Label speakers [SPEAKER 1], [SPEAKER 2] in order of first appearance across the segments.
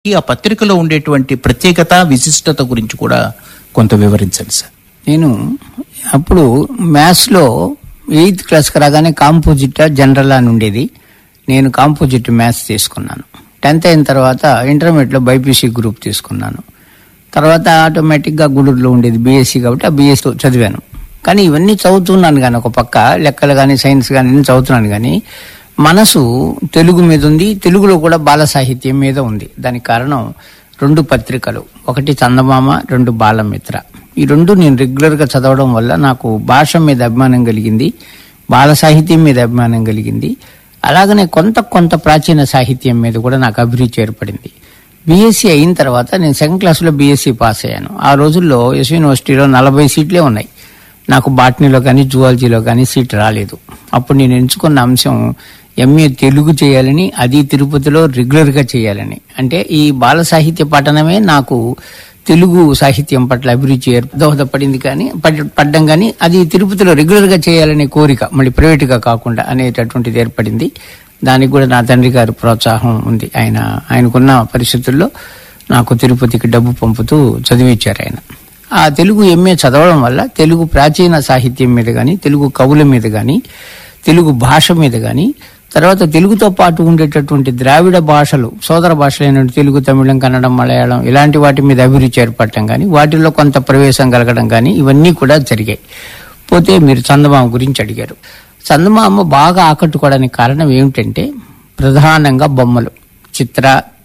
[SPEAKER 1] ఈ ఆ పత్రికలో ఉండేటువంటి ప్రత్యేకత విశిష్టత గురించి కూడా కొంత వివరించండి సార్
[SPEAKER 2] నేను అప్పుడు మ్యాథ్స్లో ఎయిత్ క్లాస్కి రాగానే కాంపోజిట్ జనరల్ అని ఉండేది నేను కాంపోజిట్ మ్యాథ్స్ తీసుకున్నాను టెన్త్ అయిన తర్వాత ఇంటర్మీడియట్లో బైపీసీ గ్రూప్ తీసుకున్నాను తర్వాత ఆటోమేటిక్గా గూడూరులో ఉండేది బీఎస్సీ కాబట్టి ఆ బీఎస్సీ చదివాను కానీ ఇవన్నీ చదువుతున్నాను కానీ ఒక పక్క లెక్కలు కానీ సైన్స్ కానీ అన్ని చదువుతున్నాను కానీ మనసు తెలుగు మీద ఉంది తెలుగులో కూడా బాల సాహిత్యం మీద ఉంది దానికి కారణం రెండు పత్రికలు ఒకటి చందమామ రెండు బాలమిత్ర ఈ రెండు నేను రెగ్యులర్గా చదవడం వల్ల నాకు భాష మీద అభిమానం కలిగింది బాల సాహిత్యం మీద అభిమానం కలిగింది అలాగనే కొంత కొంత ప్రాచీన సాహిత్యం మీద కూడా నాకు అభిరుచి ఏర్పడింది బీఎస్సీ అయిన తర్వాత నేను సెకండ్ క్లాస్లో బీఎస్సీ పాస్ అయ్యాను ఆ రోజుల్లో ఎస్ యూనివర్సిటీలో నలభై సీట్లే ఉన్నాయి నాకు బాటనీలో కానీ జువాలజీలో కానీ సీట్ రాలేదు అప్పుడు నేను ఎంచుకున్న అంశం ఎంఏ తెలుగు చేయాలని అది తిరుపతిలో రెగ్యులర్గా చేయాలని అంటే ఈ బాల సాహిత్య పఠనమే నాకు తెలుగు సాహిత్యం పట్ల అభిరుచి ఏర్ప- దోహదపడింది కానీ పడ్- పడ్డం కానీ అది తిరుపతిలో రెగ్యులర్గా చేయాలనే కోరిక మళ్ళీ ప్రైవేట్గా కాకుండా అనేటటువంటిది ఏర్పడింది దానికి కూడా నా తండ్రి గారి ప్రోత్సాహం ఉంది ఆయన ఆయనకున్న పరిస్థితుల్లో నాకు తిరుపతికి డబ్బు పంపుతూ చదివించారు ఆయన ఆ తెలుగు ఎంఏ చదవడం వల్ల తెలుగు ప్రాచీన సాహిత్యం మీద కానీ తెలుగు కవుల మీద కానీ తెలుగు భాష మీద కానీ తర్వాత తెలుగుతో పాటు ఉండేటటువంటి ద్రావిడ భాషలు సోదర భాషలైన తెలుగు తమిళం కన్నడం మలయాళం ఇలాంటి వాటి మీద అభిరుచి ఏర్పడటం కానీ వాటిల్లో కొంత ప్రవేశం కలగడం కానీ ఇవన్నీ కూడా జరిగాయి పోతే మీరు చందమామ గురించి అడిగారు చందమామ బాగా ఆకట్టుకోవడానికి కారణం ఏమిటంటే ప్రధానంగా బొమ్మలు చిత్ర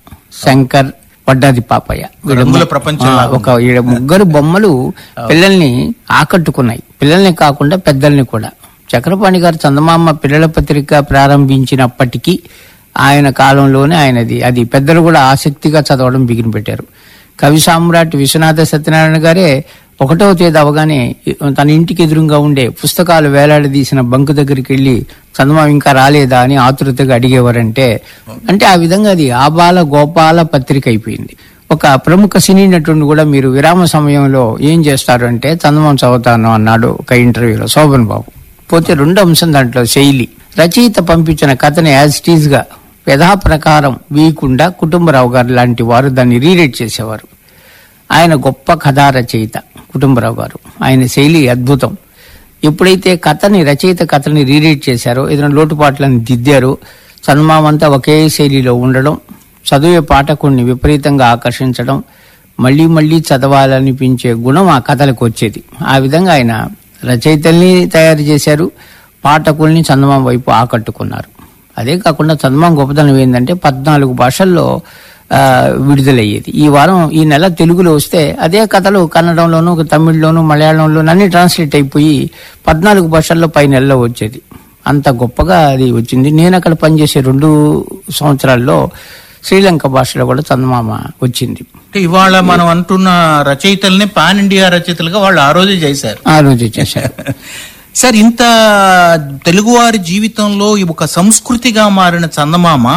[SPEAKER 2] శంకర్ వడ్డాది పాపయ్య వీళ్ళ
[SPEAKER 1] రంగుల
[SPEAKER 2] ము-
[SPEAKER 1] ప్రపంచం
[SPEAKER 2] ఆ, ఒక ఈడ ముగ్గురు బొమ్మలు పిల్లల్ని ఆకట్టుకున్నాయి పిల్లల్ని కాకుండా పెద్దల్ని కూడా చక్రపాణి గారు చందమామ పిల్లల పత్రిక ప్రారంభించినప్పటికీ ఆయన కాలంలోనే ఆయనది అది పెద్దలు కూడా ఆసక్తిగా చదవడం బిగిన పెట్టారు కవి సామ్రాట్ విశ్వనాథ సత్యనారాయణ గారే ఒకటవ తేదీ అవగానే తన ఇంటికి ఎదురుగా ఉండే పుస్తకాలు వేలాడదీసిన బంకు దగ్గరికి వెళ్ళి చందమామ ఇంకా రాలేదా అని ఆతృతగా అడిగేవారంటే అంటే ఆ విధంగా అది ఆబాల గోపాల పత్రిక అయిపోయింది ఒక ప్రముఖ సినీ నటుడిని కూడా మీరు విరామ సమయంలో ఏం చేస్తారు అంటే చందమామ చదువుతాను అన్నాడు ఒక ఇంటర్వ్యూలో శోభన్ బాబు పోతే రెండో అంశం దాంట్లో శైలి రచయిత పంపించిన కథని యాజ్ టీజ్ గా యథాప్రకారం వీయకుండా కుటుంబరావు గారు లాంటి వారు దాన్ని రీరైట్ చేసేవారు ఆయన గొప్ప కథా రచయిత కుటుంబరావు గారు ఆయన శైలి అద్భుతం ఎప్పుడైతే కథని రచయిత కథని రీరైట్ చేశారో ఏదైనా లోటుపాట్లను దిద్దారో చందమామంతా ఒకే శైలిలో ఉండడం చదివే పాఠకుణ్ణి విపరీతంగా ఆకర్షించడం మళ్ళీ మళ్ళీ చదవాలనిపించే గుణం ఆ కథలకు వచ్చేది ఆ విధంగా ఆయన రచయితల్ని తయారు చేశారు పాఠకుల్ని చందమామ వైపు ఆకట్టుకున్నారు అదే కాకుండా చందమామ గొప్పదనం ఏంటంటే పద్నాలుగు భాషల్లో ఆ, విడుదలయ్యేది ఈ వారం ఈ నెల తెలుగులో వస్తే అదే కథలు కన్నడంలోను తమిళ్లోను మలయాళంలోను అన్ని ట్రాన్స్లేట్ అయిపోయి పద్నాలుగు భాషల్లో పై నెలలో వచ్చేది అంత గొప్పగా అది వచ్చింది నేను అక్కడ పనిచేసే రెండు సంవత్సరాల్లో శ్రీలంక భాషలో కూడా చందమామ వచ్చింది
[SPEAKER 1] అంటే ఇవాళ మనం అంటున్న రచయితల్ని పాన్ ఇండియా రచయితలుగా వాళ్ళు ఆ రోజే చేశారు
[SPEAKER 2] ఆ రోజు చేశారు
[SPEAKER 1] సార్ ఇంత తెలుగువారి జీవితంలో ఈ ఒక సంస్కృతిగా మారిన చందమామ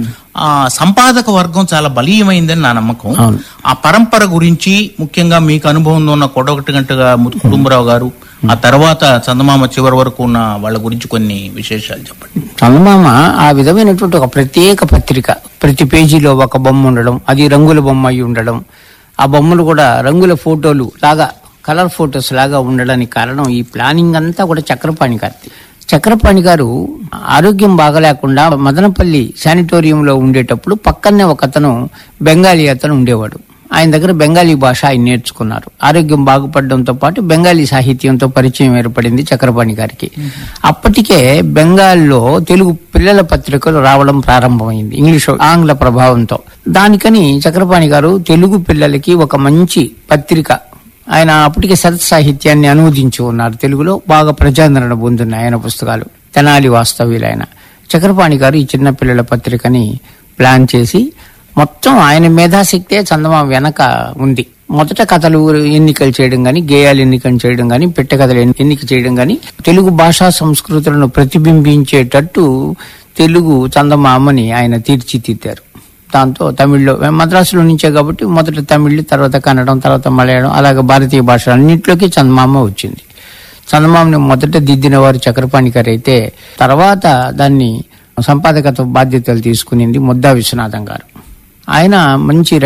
[SPEAKER 1] ఆ సంపాదక వర్గం చాలా బలీయమైందని నా నమ్మకం
[SPEAKER 2] అవును.
[SPEAKER 1] ఆ పరంపర గురించి ముఖ్యంగా మీకు అనుభవంలో ఉన్న కొడొకటి గంటగా ము- కుటుంబరావు గారు ఆ తర్వాత చందమామ చివరి వరకు ఉన్న వాళ్ళ గురించి కొన్ని విశేషాలు చెప్పండి
[SPEAKER 2] చందమామ ఆ విధమైనటువంటి ఒక ప్రత్యేక పత్రిక ప్రతి పేజీలో ఒక బొమ్మ ఉండడం అది రంగుల బొమ్మ అయి ఉండడం ఆ బొమ్మలు కూడా రంగుల ఫోటోలు లాగా కలర్ ఫోటోస్ లాగా ఉండడానికి కారణం ఈ ప్లానింగ్ అంతా కూడా చక్రపాణి గారిది చక్రపాణి గారు ఆరోగ్యం బాగలేకుండా మదనపల్లి శానిటోరియంలో ఉండేటప్పుడు పక్కనే ఒక అతను బెంగాలీ అతను ఉండేవాడు ఆయన దగ్గర బెంగాలీ భాష ఆయన నేర్చుకున్నారు ఆరోగ్యం బాగుపడడంతో పాటు బెంగాలీ సాహిత్యంతో పరిచయం ఏర్పడింది చక్రపాణి గారికి అప్పటికే బెంగాల్లో తెలుగు పిల్లల పత్రికలు రావడం ప్రారంభమైంది ఇంగ్లీష్ ఆంగ్ల ప్రభావంతో దానికని చక్రపాణి గారు తెలుగు పిల్లలకి ఒక మంచి పత్రిక ఆయన అప్పటికే శరత్ సాహిత్యాన్ని అనువదించి ఉన్నారు తెలుగులో బాగా ప్రజాదరణ పొందున్నాయి ఆయన పుస్తకాలు తెనాలి వాస్తవ్యులు ఆయన చక్రపాణి గారు ఈ చిన్న పిల్లల పత్రికని ప్లాన్ చేసి మొత్తం ఆయన మేధాశక్తే చందమామ వెనక ఉంది మొదట కథలు ఎన్నికలు చేయడం గాని గేయాలు ఎన్నికలు చేయడం గాని పెట్టె కథలు ఎన్ని- ఎన్నిక చేయడం గాని తెలుగు భాషా సంస్కృతులను ప్రతిబింబించేటట్టు తెలుగు చందమామని ఆయన తీర్చిదిద్దారు దాంతో తమిళ్లో మద్రాసులో నుంచే కాబట్టి మొదట తమిళ్ తర్వాత కన్నడం తర్వాత మలయాళం అలాగే భారతీయ భాష అన్నింటిలోకి చందమామ వచ్చింది చందమామని మొదట దిద్దిన వారు చక్రపాణి గారు అయితే తర్వాత దాన్ని సంపాదకత్వ బాధ్యతలు తీసుకునింది ముద్దా విశ్వనాథం గారు ఆయన మంచి